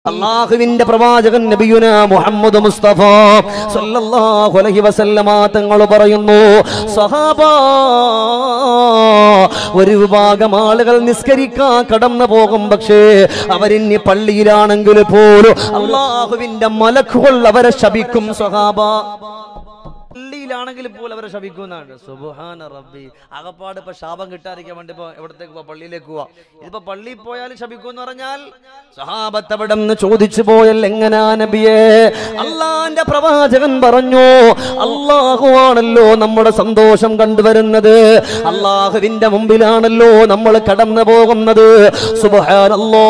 അള്ളാഹുവിന്റെ പ്രവാചകൻ നബിയുന മുഹമ്മദ് മുസ്തഫ സല്ലല്ലാഹു അലൈഹി വസല്ലമ തങ്ങൾ പറയുന്നു സഹാബ ഒരു വിഭാഗം ആളുകൾ നിസ്കരിക്കാൻ കടന്നു പോകും പക്ഷേ അവരിനി പള്ളിയിലാണെങ്കിൽ പോലും അള്ളാഹുവിന്റെ മലക്കുകൾ അവരെ ശപിക്കും സഹാബ പള്ളിയിലാണെങ്കിൽ പോലും അവരെ ശപിക്കുന്നതാണ് സുബഹാന റബ്ബി അകപ്പാട് ഇപ്പൊ ശാപം കിട്ടാതിരിക്കാൻ വേണ്ടി ഇപ്പൊ എവിടത്തേക്ക് പോവാ പള്ളിയിലേക്ക് പോവാ ഇതിപ്പോ പള്ളിയിൽ പോയാൽ ശപിക്കും എന്ന് പറഞ്ഞാൽ സഹാബത്ത് അവിടെ നിന്ന് ചോദിച്ചു പോയൽ എങ്ങനാ നബിയെ അള്ളാന്റെ പ്രവാചകൻ പറഞ്ഞു അള്ളാഹു ആണല്ലോ നമ്മുടെ സന്തോഷം കണ്ടുവരുന്നത് അള്ളാഹുവിന്റെ മുമ്പിലാണല്ലോ നമ്മൾ കടന്നു പോകുന്നത് സുബഹാനല്ലോ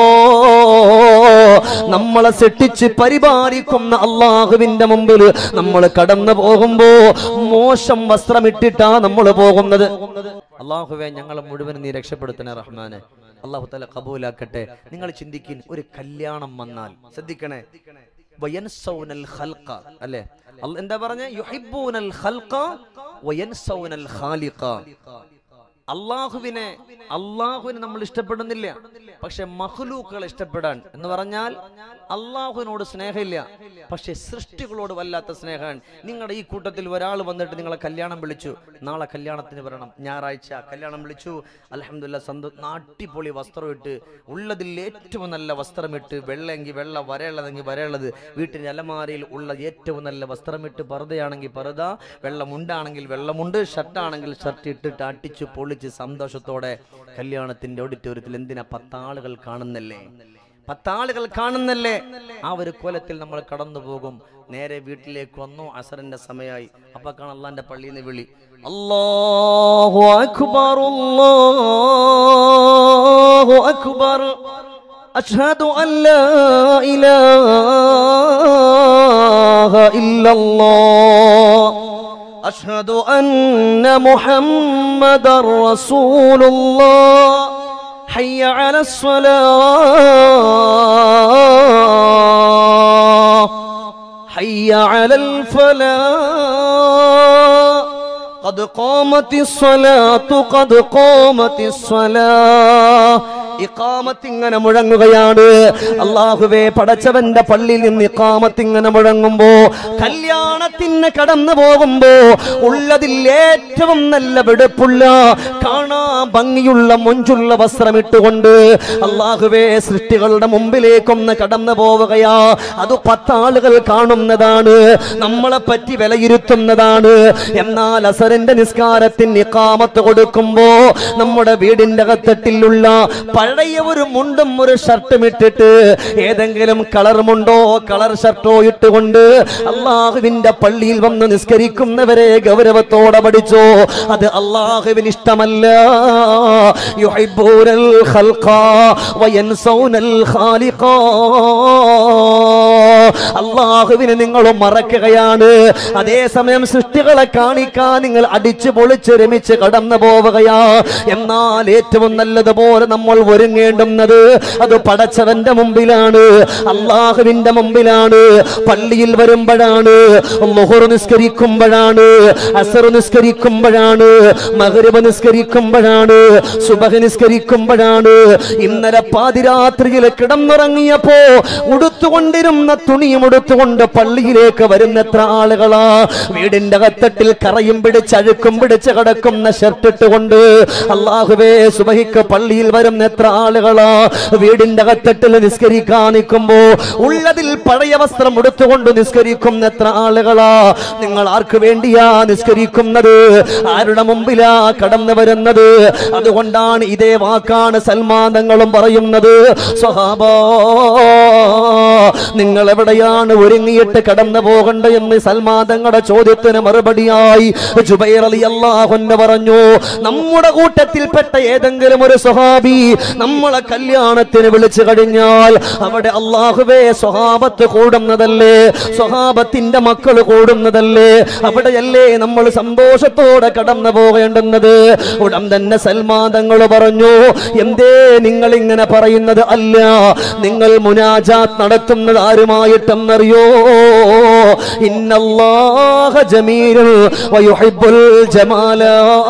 നമ്മളെ സെട്ടിച്ച് പരിപാലിക്കുന്ന അള്ളാഹുവിന്റെ മുമ്പിൽ നമ്മൾ കടന്നു പോകുമ്പോ മോശം വസ്ത്രമിട്ടിട്ടാ നമ്മൾ പോകുന്നത് അള്ളാഹുവെ ഞങ്ങളെ മുഴുവൻ നീ രക്ഷപ്പെടുത്തണേ റഹ്മാനെ അള്ളാഹു തല കബൂലാക്കട്ടെ നിങ്ങൾ ചിന്തിക്കിൻ ഒരു കല്യാണം വന്നാൽ ശ്രദ്ധിക്കണേ വയൻസൗനൽ ഖൽഖ അല്ലേ അല്ല- എന്താ പറഞ്ഞ യുഹിബ്ബൂനൽ ഖൽഖ വയൻസൗനൽ ഖാലിഖ അള്ളാഹുവിനെ അള്ളാഹുവിനെ നമ്മൾ ഇഷ്ടപ്പെടുന്നില്ല പക്ഷെ മഹ്ലൂക്കുകൾ ഇഷ്ടപ്പെടാൻ എന്ന് പറഞ്ഞാൽ അള്ളാഹുവിനോട് സ്നേഹമില്ല പക്ഷെ സൃഷ്ടികളോട് വല്ലാത്ത സ്നേഹമാണ് നിങ്ങളുടെ ഈ കൂട്ടത്തിൽ ഒരാൾ വന്നിട്ട് നിങ്ങളെ കല്യാണം വിളിച്ചു നാളെ കല്യാണത്തിന് വരണം ഞായറാഴ്ച കല്യാണം വിളിച്ചു അലഹമില്ല സന്തോ നാട്ടിപ്പൊളി വസ്ത്രം ഇട്ട് ഉള്ളതിൽ ഏറ്റവും നല്ല വസ്ത്രമിട്ട് വെള്ളമെങ്കിൽ വെള്ള വരയുള്ളതെങ്കിൽ വരയുള്ളത് വീട്ടിൻ്റെ അലമാരയിൽ ഉള്ള ഏറ്റവും നല്ല വസ്ത്രമിട്ട് പറുതയാണെങ്കിൽ പറുത വെള്ളമുണ്ടാണെങ്കിൽ വെള്ളമുണ്ട് ഷർട്ടാണെങ്കിൽ ഷർട്ട് ഇട്ടിട്ട് അട്ടിച്ച് പൊളിച്ച് സന്തോഷത്തോടെ കല്യാണത്തിന്റെ ഓഡിറ്റോറിയത്തിൽ എന്തിനാ പത്താളുകൾ കാണുന്നല്ലേ പത്താളുകൾ കാണുന്നല്ലേ ആ ഒരു കോലത്തിൽ നമ്മൾ കടന്നു പോകും നേരെ വീട്ടിലേക്ക് വന്നു അസറിന്റെ സമയമായി അപ്പൊ കാണാൻ അള്ളാന്റെ പള്ളിയിൽ നിന്ന് വിളി അല്ലാഹു അക്ബർ അല്ലാഹു അക്ബർ അഷ്ഹദു അൻ ലാ ഇലാഹ ഇല്ലല്ലാഹ് أشهد أن محمد رسول الله حي على الصلاة حي على الفلاح قد قامت الصلاة قد قامت الصلاة ഇക്കാമത്ത് ഇങ്ങനെ മുഴങ്ങുകയാണ് അള്ളാഹുവേ പടച്ചവന്റെ പള്ളിയിൽ നിന്ന് ഇക്കാമത്ത് ഇങ്ങനെ മുഴങ്ങുമ്പോ കല്യാണത്തിന് കടന്നു പോകുമ്പോ ഉള്ളതിൽ ഏറ്റവും നല്ല വെടുപ്പുള്ള കാണാൻ ഭംഗിയുള്ള മൊഞ്ചുള്ള വസ്ത്രമിട്ടുകൊണ്ട് അള്ളാഹുവേ സൃഷ്ടികളുടെ മുമ്പിലേക്കൊന്ന് കടന്നു പോവുകയാ അത് പത്താളുകൾ കാണുന്നതാണ് നമ്മളെ പറ്റി വിലയിരുത്തുന്നതാണ് എന്നാൽ അസറിന്റെ നിസ്കാരത്തിന് ഇക്കാമത്ത് കൊടുക്കുമ്പോ നമ്മുടെ വീടിന്റെ അകത്തട്ടിലുള്ള പഴയ ഒരു മുണ്ടും ഒരു ഷർട്ടും ഇട്ടിട്ട് ഏതെങ്കിലും കളർ മുണ്ടോ കളർ ഷർട്ടോ ഇട്ടുകൊണ്ട് അള്ളാഹുവിന്റെ പള്ളിയിൽ വന്ന് നിസ്കരിക്കുന്നവരെ ഗൗരവത്തോടെ പഠിച്ചോ അത് അള്ളാഹുവിന് ഇഷ്ടമല്ല യുഹിബ്ബൂനൽ ഖൽഖ വയൻസൗനൽ ഖാലിഖ അള്ളാഹുവിനെ നിങ്ങൾ മറക്കുകയാണ് അതേസമയം സൃഷ്ടികളെ കാണിക്കാൻ നിങ്ങൾ അടിച്ചു പൊളിച്ച് രമിച്ച് കടന്നു പോവുകയാ എന്നാൽ ഏറ്റവും നല്ലതുപോലെ നമ്മൾ ഒരുങ്ങേണ്ടുന്നത് അത് പടച്ചവന്റെ മുമ്പിലാണ് അള്ളാഹുവിന്റെ മുമ്പിലാണ് പള്ളിയിൽ വരുമ്പോഴാണ് മുഹുർ നിസ്കരിക്കുമ്പോഴാണ് അസർ നിസ്കരിക്കുമ്പോഴാണ് മഹരിബ് നിസ്കരിക്കുമ്പോഴാണ് സുബഹ നിസ്കരിക്കുമ്പോഴാണ് ഇന്നലെ പാതിരാത്രിയിൽ കിടന്നുറങ്ങിയപ്പോ ഉടുത്തുകൊണ്ടിരുന്ന തുണിയും ഉടുത്തുകൊണ്ട് പള്ളിയിലേക്ക് വരുന്ന എത്ര ആളുകളാ വീടിന്റെ അകത്തട്ടിൽ കറയും പിടിച്ച് അഴുക്കും പിടിച്ച് കിടക്കുന്ന ഷർട്ട് ഇട്ടുകൊണ്ട് അള്ളാഹുവേ സുബഹിക്ക് പള്ളിയിൽ വരുന്ന എത്ര ആളുകളാ വീടിന്റെ അകത്തട്ടിൽ നിസ്കരിക്കാൻ നിൽക്കുമ്പോ ഉള്ളതിൽ പഴയ വസ്ത്രം ഉടുത്തുകൊണ്ട് നിസ്കരിക്കുന്ന എത്ര ആളുകളാ നിങ്ങൾ ആർക്ക് വേണ്ടിയാ നിസ്കരിക്കുന്നത് ആരുടെ മുമ്പിലാ കടന്നു വരുന്നത് അതുകൊണ്ടാണ് ഇതേ വാക്കാണ് സൽമാൻ തങ്ങളും പറയുന്നത് സ്വഹാബാ നിങ്ങൾ എവിടെയാണ് ഒരുങ്ങിയിട്ട് കടന്നു പോകണ്ട എന്ന് സൽമാൻ തങ്ങളുടെ ചോദ്യത്തിന് മറുപടിയായി ജുബൈർ അലി അള്ളാഹുന്ന് പറഞ്ഞു നമ്മുടെ കൂട്ടത്തിൽപ്പെട്ട ഏതെങ്കിലും ഒരു സ്വഹാബി നമ്മളെ കല്യാണത്തിന് വിളിച്ചു കഴിഞ്ഞാൽ അവിടെ അള്ളാഹുവേ സ്വഹാബത്ത് കൂടുന്നതല്ലേ സ്വഹാബത്തിന്റെ മക്കൾ കൂടുന്നതല്ലേ അവിടെയല്ലേ നമ്മൾ സന്തോഷത്തോടെ കടന്നു പോകേണ്ടുന്നത് ഉടൻ തന്നെ സൽമാൻ തങ്ങൾ പറഞ്ഞു എന്തേ നിങ്ങൾ ഇങ്ങനെ പറയുന്നത് അല്ല നിങ്ങൾ മുനാജാത്ത് നടത്തുന്നത് ആരുമായി കാര്യമായിട്ടെന്നറിയോ ഇന്നല്ലാഹ ജമീലുൽ വയുഹിബ്ബുൽ ജമാല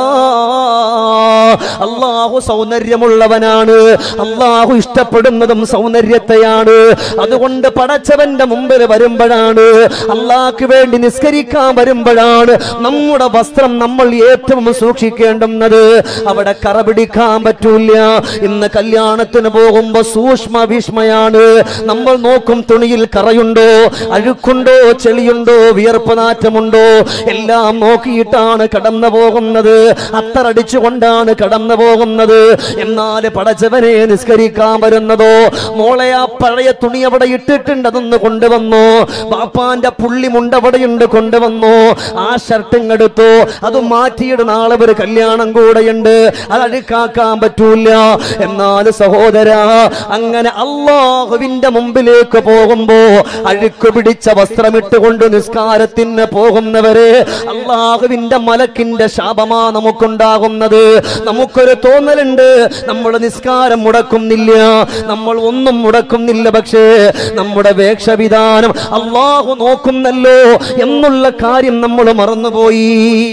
അള്ളാഹു സൗന്ദര്യമുള്ളവനാണ് അള്ളാഹു ഇഷ്ടപ്പെടുന്നതും സൗന്ദര്യത്തെയാണ് അതുകൊണ്ട് പടച്ചവന്റെ മുമ്പിൽ വരുമ്പോഴാണ് അള്ളാഹ്ക്ക് വേണ്ടി നിസ്കരിക്കാൻ വരുമ്പോഴാണ് നമ്മുടെ വസ്ത്രം നമ്മൾ ഏറ്റവും സൂക്ഷിക്കേണ്ടുന്നത് അവിടെ കറ പിടിക്കാൻ പറ്റൂല ഇന്ന് കല്യാണത്തിന് പോകുമ്പോ സൂക്ഷ്മ ഭീഷ്മയാണ് നമ്മൾ നോക്കും തുണിയിൽ കറയുണ്ടോ അഴുക്കുണ്ടോ ചെളിയുണ്ടോ വിയർപ്പ് നാറ്റമുണ്ടോ എല്ലാം നോക്കിയിട്ടാണ് കടന്നു പോകുന്നത് അത്തറടിച്ചുകൊണ്ടാണ് കടന്നു പോകുന്നത് എന്നാൽ പടച്ചവനെ നിസ്കരിക്കാൻ വരുന്നതോ മോളെ ആ പഴയ തുണി അവിടെ ഇട്ടിട്ടുണ്ട് അതൊന്ന് കൊണ്ടുവന്നു പാപ്പാന്റെ പുള്ളി മുണ്ടവിടെയുണ്ട് കൊണ്ടുവന്നു ആ ഷർട്ട് ഇങ്ങെടുത്തു അത് മാറ്റിയിട്ട് നാളെ ഒരു കല്യാണം കൂടെയുണ്ട് അത് അഴുക്കാക്കാൻ പറ്റൂല എന്നാൽ സഹോദര അങ്ങനെ അള്ളാഹുവിന്റെ മുമ്പിലേക്ക് പോകുമ്പോ അഴുക്ക് പിടിച്ച വസ്ത്രമിട്ടുകൊണ്ട് നിസ്കാരത്തിന് പോകുന്നവരെ അള്ളാഹുവിന്റെ മലക്കിന്റെ ശാപമാ നമുക്കുണ്ടാകുന്നത് നമുക്കൊരു തോന്നലുണ്ട് നമ്മൾ നിസ്കാരം മുടക്കുന്നില്ല നമ്മൾ ഒന്നും മുടക്കുന്നില്ല പക്ഷേ നമ്മുടെ വേഷവിധാനം അള്ളാഹു നോക്കുന്നല്ലോ എന്നുള്ള കാര്യം നമ്മൾ മറന്നുപോയി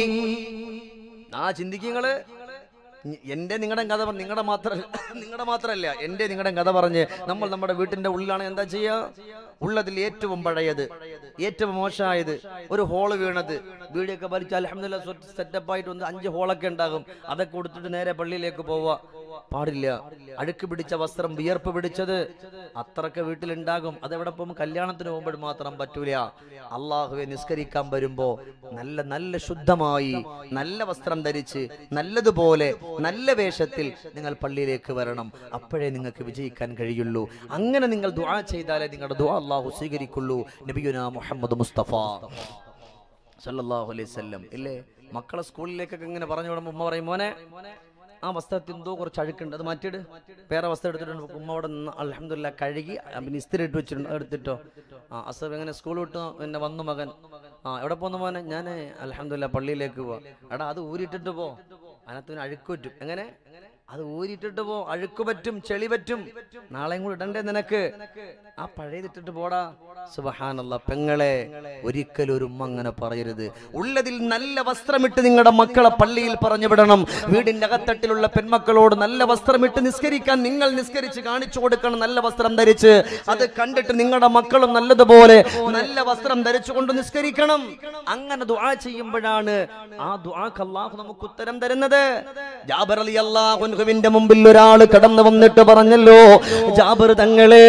ആ ചിന്തിക്കുങ്ങള് എന്റെ നിങ്ങളുടെ കഥ പറ- നിങ്ങളുടെ മാത്രം നിങ്ങളുടെ മാത്രമല്ല എന്റെ നിങ്ങളുടെ കഥ പറഞ്ഞ് നമ്മൾ നമ്മുടെ വീട്ടിന്റെ ഉള്ളിലാണ് എന്താ ചെയ്യുക ഉള്ളതിൽ ഏറ്റവും പഴയത് ഏറ്റവും മോശമായത് ഒരു ഹോള് വീണത് വീടിയൊക്കെ വലിച്ച് അലഹമില്ല സെറ്റപ്പ് ആയിട്ട് ഒന്ന് അഞ്ച് ഹോളൊക്കെ ഉണ്ടാകും അതൊക്കെ കൊടുത്തിട്ട് നേരെ പള്ളിയിലേക്ക് പോവുക പാടില്ല അഴുക്ക് പിടിച്ച വസ്ത്രം വിയർപ്പ് പിടിച്ചത് അത്രക്ക് വീട്ടിലുണ്ടാകും അതെവിടെ പോകുമ്പോൾ കല്യാണത്തിന് പോകുമ്പോൾ മാത്രം പറ്റൂല അള്ളാഹുവെ നിസ്കരിക്കാൻ വരുമ്പോ നല്ല നല്ല ശുദ്ധമായി നല്ല വസ്ത്രം ധരിച്ച് നല്ലതുപോലെ നല്ല വേഷത്തിൽ നിങ്ങൾ പള്ളിയിലേക്ക് വരണം അപ്പോഴേ നിങ്ങൾക്ക് വിജയിക്കാൻ കഴിയുള്ളൂ അങ്ങനെ നിങ്ങൾ ദുആ ചെയ്താലേ നിങ്ങളുടെ ദുആ അള്ളാഹു സ്വീകരിക്കുള്ളൂ നബിയുന മുഹമ്മദ് മുസ്തഫ സല്ലല്ലാഹു അലൈഹി വസല്ലം ഇല്ലേ മക്കളെ സ്കൂളിലേക്കൊക്കെ ഇങ്ങനെ പറഞ്ഞു വിടുമ്പോൾ ഉമ്മ പറയും മോനെ ആ വസ്ത്രത്തിൽ എന്തോ കുറച്ച് അഴുക്കുണ്ട് അത് മാറ്റിയിട് വേറെ വസ്ത്രം എടുത്തിട്ടുണ്ട് ഉമ്മ അവിടെ നിന്ന് അലഹമില്ല കഴുകി ആ, പിന്നെ ഇസ്തിരി ഇട്ട് വെച്ചിട്ടുണ്ട് അത് എടുത്തിട്ടോ ആ അസബ് എങ്ങനെ സ്കൂൾ വിട്ടു പിന്നെ വന്നു മകൻ ആ എവിടെ പോന്നു മോനെ ഞാൻ അലഹമില്ല പള്ളിയിലേക്ക് പോവാ എടാ അത് ഊരിട്ടിട്ട് പോ അതിനകത്ത് പിന്നെ അഴുക്ക് പറ്റും എങ്ങനെ അത് ഊരിട്ടിട്ട് പോ അഴുക്ക് പറ്റും ചെളി പറ്റും നാളെയും കൂടി ഇടണ്ടേ നിനക്ക് ആ പഴയതിട്ടിട്ട് പോടാ സുബഹാനല്ല പെങ്ങളെ ഒരിക്കലും ഒരു ഉമ്മ അങ്ങനെ പറയരുത് ഉള്ളതിൽ നല്ല വസ്ത്രമിട്ട് നിങ്ങളുടെ മക്കളെ പള്ളിയിൽ പറഞ്ഞു വിടണം വീടിന്റെ അകത്തട്ടിലുള്ള പെൺമക്കളോട് നല്ല വസ്ത്രമിട്ട് നിസ്കരിക്കാൻ നിങ്ങൾ നിസ്കരിച്ച് കാണിച്ചു കൊടുക്കണം നല്ല വസ്ത്രം ധരിച്ച് അത് കണ്ടിട്ട് നിങ്ങളുടെ മക്കളും നല്ലതുപോലെ നല്ല വസ്ത്രം ധരിച്ചുകൊണ്ട് നിസ്കരിക്കണം അങ്ങനെ ദുആ ചെയ്യുമ്പോഴാണ് ആ ദുആക്ക് അള്ളാഹു നമുക്ക് ഉത്തരം തരുന്നത് ജാബർ അലി അള്ളാഹുവിന്റെ മുമ്പിൽ ഒരാൾ കടന്നു വന്നിട്ട് പറഞ്ഞല്ലോ ജാബർ തങ്ങളെ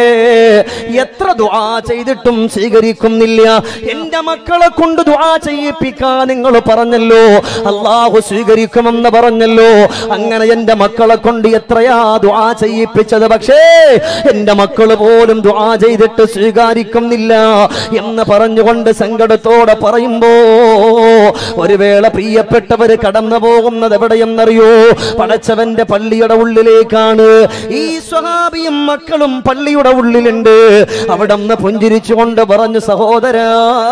എത്ര ദുആ ചെയ്തിട്ടും സ്വീകരിക്കുന്നില്ല എന്റെ മക്കളെ കൊണ്ട് ദുആ ചെയ്യിപ്പിക്കാൻ നിങ്ങൾ പറഞ്ഞല്ലോ അള്ളാഹു സ്വീകരിക്കുമെന്ന് പറഞ്ഞല്ലോ അങ്ങനെ എന്റെ മക്കളെ കൊണ്ട് എത്രയാ ദുആ ചെയ്യിപ്പിച്ചത് പക്ഷേ എന്റെ മക്കള് പോലും ദുആ ചെയ്തിട്ട് സ്വീകരിക്കുന്നില്ല എന്ന് പറഞ്ഞുകൊണ്ട് സങ്കടത്തോടെ പറയുമ്പോ ഒരു വേള പ്രിയപ്പെട്ടവര് കടന്നു പോകുന്നത് എവിടെയെന്നറിയോ പടച്ചവന്റെ പള്ളിയുടെ ഉള്ളിലേക്കാണ് ഈ സ്വഹാബിയും മക്കളും പള്ളിയുടെ ഉള്ളിലുണ്ട് അവിടെ നിന്ന് പുഞ്ചിരിച്ചുകൊണ്ട് പറഞ്ഞു സഹോദരാ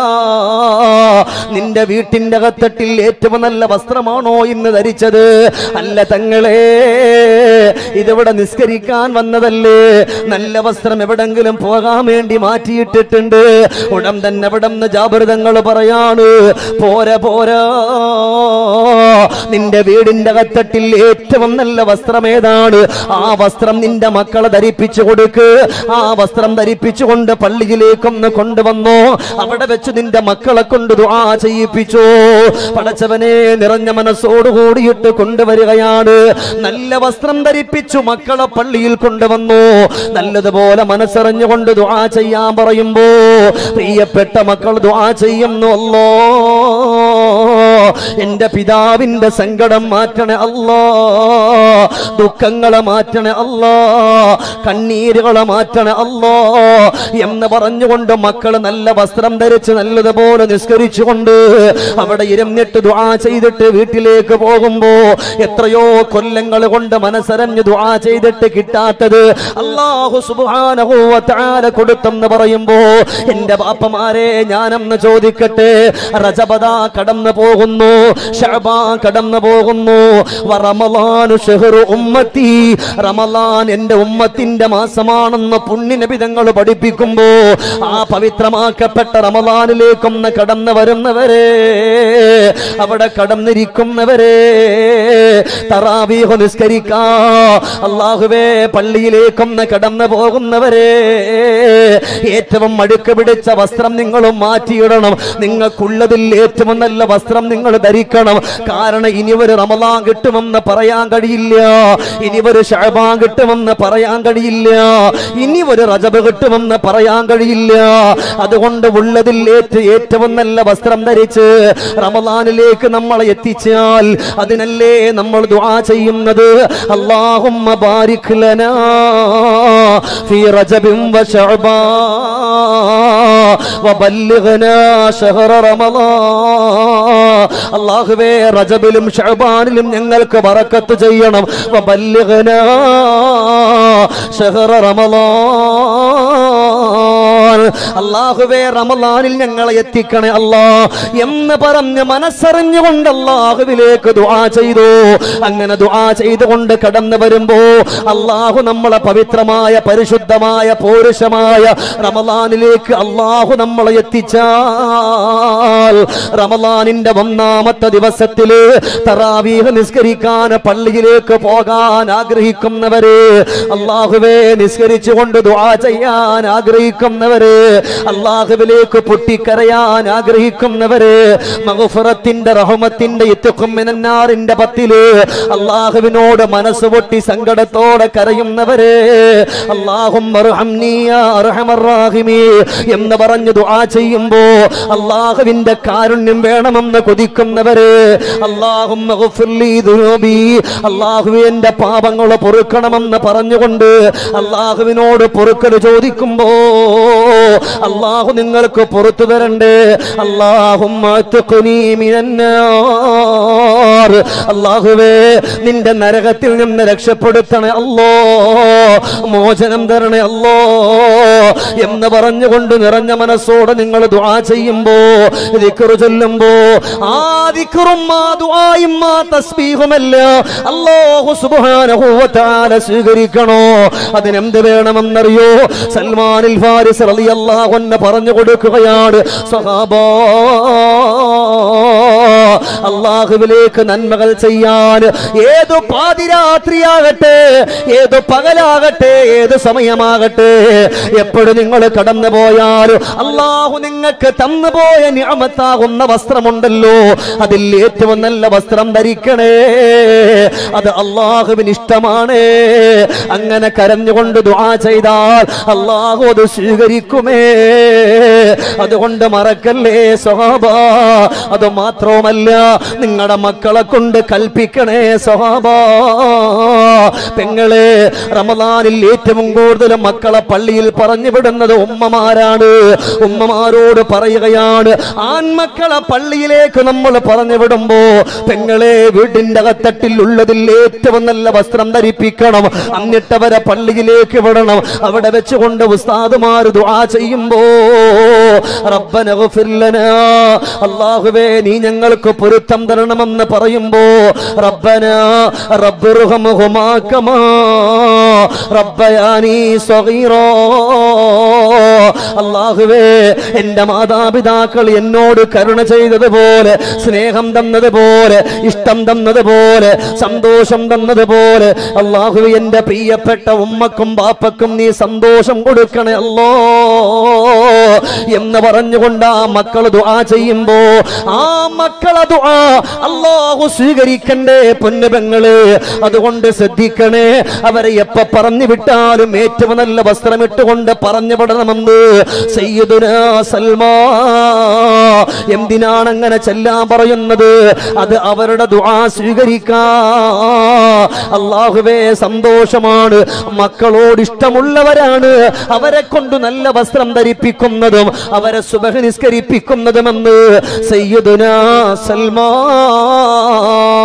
നിന്റെ വീട്ടിന്റെ അകത്തട്ടിൽ ഏറ്റവും നല്ല വസ്ത്രമാണോ ഇന്ന് ധരിച്ചത് അല്ല തങ്ങളെ ഇതിവിടെ നിസ്കരിക്കാൻ വന്നതല്ലേ നല്ല വസ്ത്രം എവിടെങ്കിലും പോകാൻ വേണ്ടി മാറ്റിയിട്ടിട്ടുണ്ട് ഉടൻ തന്നെ അവിടെ നിന്ന് ജാഗ്രതങ്ങൾ പറയാണ് പോരാ പോരാ നിന്റെ വീടിന്റെ അകത്തട്ടിൽ ഏറ്റവും നല്ല വസ്ത്രം ഏതാണ് ആ വസ്ത്രം നിന്റെ മക്കളെ ധരിപ്പിച്ചു കൊടുക്ക് ആ വസ്ത്രം ധരിപ്പിച്ചുകൊണ്ട് പള്ളിയിലേക്കൊന്ന് കൊണ്ടുവന്നു അവിടെ വെച്ച് നിന്റെ മക്കളെ കൊണ്ട് ദുആ ചെയ്യിപ്പിച്ചു പടച്ചവനെ നിറഞ്ഞ മനസ്സോട് കൂടിയിട്ട് കൊണ്ടുവരികയാണ് നല്ല വസ്ത്രം ധരിപ്പിച്ചു മക്കളെ പള്ളിയിൽ കൊണ്ടുവന്നു നല്ലതുപോലെ മനസ്സറിഞ്ഞുകൊണ്ട് ദുആ ചെയ്യാൻ പറയുമ്പോ പ്രിയപ്പെട്ട മക്കൾ ദുആ ചെയ്യുന്നു അല്ലോ എന്റെ പിതാവിന്റെ സങ്കടം മാറ്റണേ അല്ലോ ദുഃഖങ്ങളെ മാറ്റണേ അല്ലോ കണ്ണീരുകളെ മാറ്റണേ അല്ലോ എന്ന് പറഞ്ഞുകൊണ്ട് മക്കൾ നല്ല വസ്ത്രം ധരിച്ച് നല്ലതുപോലെ നിസ്കരിച്ചുകൊണ്ട് അവിടെ ഇരുന്നിട്ട് ദുആ ചെയ്തിട്ട് വീട്ടിലേക്ക് പോകുമ്പോ എത്രയോ കൊല്ലങ്ങൾ കൊണ്ട് മനസ്സരഞ്ഞ് ദുആ ചെയ്തിട്ട് കിട്ടാത്തത് അള്ളാഹു സുബ്ഹാനഹു വ തആല കൊടുത്തെന്ന് പറയുമ്പോ എന്റെ ബാപ്പമാരെ ഞാനെന്ന് ചോദിക്കട്ടെ റജബദ കടന്നു പോകുന്നു പോകുന്നു ഷഅബാൻ കടന്നു പോകുന്നു വറമളാനു ഷഹ്റു ഉമ്മത്തി റമളാൻ എന്റെ ഉമ്മത്തിന്റെ മാസമാണെന്ന് പുണ്യനബിതങ്ങൾ പഠിപ്പിക്കുമ്പോ ആ പവിത്രമാക്കപ്പെട്ട റമളാനിലേക്കൊന്ന് കടന്നു വരുന്നവരെ അവിടെ കടന്നിരിക്കുന്നവരെ തറാവീഹ് നിസ്കരിക്കാ അള്ളാഹുവേ പള്ളിയിലേക്കൊന്ന് കടന്നു പോകുന്നവരെ ഏറ്റവും അഴുക്ക് പിടിച്ച വസ്ത്രം നിങ്ങളും മാറ്റിയിടണം നിങ്ങൾക്കുള്ളതിൽ ഏറ്റവും നല്ല വസ്ത്രം നിങ്ങൾ ധരിക്കണം കാരണം ഇനി ഒരു റമലാൻ കിട്ടുമെന്ന് പറയാൻ കഴിയില്ല ഇനി ഒരു ഷഹബാൻ കിട്ടുമെന്ന് പറയാൻ കഴിയില്ല ഇനി ഒരു റജബ് കിട്ടുമെന്ന് പറയാൻ കഴിയില്ല അതുകൊണ്ട് ഉള്ളതിൽ ഏറ്റ- ഏറ്റവും നല്ല വസ്ത്രം ധരിച്ച് റമലാനിലേക്ക് നമ്മളെ എത്തിച്ചാൽ അതിനല്ലേ നമ്മൾ ദുആ ചെയ്യുന്നത് അല്ലാഹുമ്മ ബാരിക് ലനാ ഫീ റജബിൻ വശഅബാൻ വബല്ലിഗ്നാ ശഹറ റമളാൻ അല്ലാഹുവേ റജബിലും ഷഅബാനിലും ഞങ്ങൾക്ക് ബറക്കത്ത് ചെയ്യണം വബല്ലിഗ്നാ ശഹറ റമളാൻ അല്ലാഹുവേ റമളാനിൽ ഞങ്ങളെ എത്തിക്കണേ അല്ലാ എന്ന് പറഞ്ഞ് മനസ്സറിഞ്ഞുകൊണ്ട് അല്ലാഹുവിലേക്ക് ദുആ ചെയ്തു അങ്ങനെ ദുആ ചെയ്തുകൊണ്ട് കടന്നു വരുമ്പോ അള്ളാഹു നമ്മളെ പവിത്രമായ പരിശുദ്ധമായ പൗരുഷമായ റമലാനിലേക്ക് അള്ളാഹു നമ്മളെ എത്തിച്ചാൽ റമലാനിന്റെ ഒന്നാമത്തെ ദിവസത്തില് തറാവീഹ് നിസ്കരിക്കാൻ പള്ളിയിലേക്ക് പോകാൻ ആഗ്രഹിക്കുന്നവര് അള്ളാഹുവേ നിസ്കരിച്ചുകൊണ്ട് ദുആ ചെയ്യാൻ ആഗ്രഹിക്കുന്നവര് അള്ളാഹുവിലേക്ക് പൊട്ടിക്കരയാൻ ആഗ്രഹിക്കുന്നവര് മഹഫറത്തിന്റെ റഹമത്തിന്റെ ഇത്തുക്കുമ്മിനാറിന്റെ പത്തില് അള്ളാഹുവിനോട് മനസ്സ് പൊട്ടി സങ്കടത്തോടെ കരയുന്നവര് അള്ളാഹും എന്ന് പറഞ്ഞു ദുആ ചെയ്യുമ്പോ അള്ളാഹുവിന്റെ കാരുണ്യം വേണമെന്ന് കൊതിക്കുന്നവര് അള്ളാഹും അള്ളാഹു എന്റെ പാപങ്ങൾ പൊറുക്കണമെന്ന് പറഞ്ഞുകൊണ്ട് അള്ളാഹുവിനോട് പൊറുക്കൽ ചോദിക്കുമ്പോ അള്ളാഹു നിങ്ങൾക്ക് പുറത്തു തരണ്ടേ അള്ളാഹും അള്ളാഹുവേ നിന്റെ നരകത്തിൽ നിന്ന് രക്ഷപ്പെടുത്തണേ അല്ലോ മോചനം തരണേ അല്ലോ എന്ന് പറഞ്ഞുകൊണ്ട് നിറഞ്ഞ മനസ്സോടെ നിങ്ങൾ ദുആ ചെയ്യുമ്പോ ദിക്റ് ചൊല്ലുമ്പോ ആ ദിക്റും ആ ദുആയും ആ തസ്ബീഹുമല്ല അല്ലാഹു സുബ്ഹാനഹു വ തആല സ്വീകരിക്കണോ അതിനെന്ത് വേണമെന്നറിയോ സൽമാനിൽ ഫാരിസ് റളിയല്ലാഹു അൻഹു പറഞ്ഞു കൊടുക്കുകയാണ് സഹാബാ അള്ളാഹുവിലേക്ക് നന്മകൾ ചെയ്യാൻ ഏതു പാതിരാത്രിയാകട്ടെ ഏതു പകലാകട്ടെ ഏത് സമയമാകട്ടെ എപ്പോഴും നിങ്ങൾ കടന്നു പോയാൽ അള്ളാഹു നിങ്ങൾക്ക് തന്നുപോയ ഞാമത്താകുന്ന വസ്ത്രമുണ്ടല്ലോ അതിൽ ഏറ്റവും നല്ല വസ്ത്രം ധരിക്കണേ അത് അള്ളാഹുവിന് ഇഷ്ടമാണ് അങ്ങനെ കരഞ്ഞുകൊണ്ട് ദുആ ചെയ്താൽ അള്ളാഹു അത് സ്വീകരിക്കുമേ അതുകൊണ്ട് മറക്കല്ലേ സ്വഹാബ അത് മാത്രവുമല്ല നിങ്ങളുടെ മക്കളെ കൊണ്ട് കൽപ്പിക്കണേ സ്വഹാബ പെങ്ങളെ റമദാനിൽ ഏറ്റവും കൂടുതൽ മക്കളെ പള്ളിയിൽ പറഞ്ഞു വിടുന്നത് ഉമ്മമാരാണ് ഉമ്മമാരോട് പറയുകയാണ് ആൺമക്കളെ പള്ളിയിലേക്ക് നമ്മൾ പറഞ്ഞു വിടുമ്പോ പെങ്ങളെ വീടിന്റെ അകത്തട്ടിൽ ഉള്ളതിൽ ഏറ്റവും നല്ല വസ്ത്രം ധരിപ്പിക്കണം എന്നിട്ടവരെ പള്ളിയിലേക്ക് വിടണം അവിടെ വെച്ചുകൊണ്ട് ഉസ്താദുമാർ ദുആ ചെയ്യുമ്പോ റബ്ബന ഗഫിർ ലനാ അല്ലാഹുവേ നീ ഞങ്ങൾക്ക് പൊരുത്തം തരണമെന്ന് പറയുമ്പോ റബ്ബന റബ്ബിർഹമുഹുമാ കമാ റബ്ബയാനി സ്വഗീറാ അല്ലാഹുവേ എൻ്റെ മാതാപിതാക്കൾ എന്നോട് കരുണ ചെയ്തതുപോലെ സ്നേഹം തന്നതുപോലെ ഇഷ്ടം തന്നതുപോലെ സന്തോഷം തന്നതുപോലെ അള്ളാഹു എൻ്റെ പ്രിയപ്പെട്ട ഉമ്മക്കും ബാപ്പക്കും നീ സന്തോഷം കൊടുക്കണേ അല്ലോ എന്ന് പറഞ്ഞുകൊണ്ട് ആ മക്കൾ ദുആ ചെയ്യുമ്പോ ആ മക്കളെ ദുആ അള്ളാഹു സ്വീകരിക്കണ്ടേ പൊന്നുപെങ്ങള് അതുകൊണ്ട് ശ്രദ്ധിക്കണേ അവരെ എപ്പ പറഞ്ഞു വിട്ടാലും ഏറ്റവും നല്ല വസ്ത്രമിട്ടുകൊണ്ട് പറഞ്ഞു വിടണമെന്ന് സയ്യിദുനാ സൽമാ എന്തിനാണ് അങ്ങനെ ചെല്ലാൻ പറയുന്നത് അത് അവരുടെ ദുആ സ്വീകരിക്കാ അള്ളാഹുവേ സന്തോഷമാണ് മക്കളോട് ഇഷ്ടമുള്ളവരാണ് അവരെ കൊണ്ട് നല്ല വസ്ത്രം ധരിപ്പിക്കുന്നതും അവരെ സുബഹ നിസ്കരിപ്പിക്കുന്നതുമെന്ന് സയ്യിദുനാ സൽമാ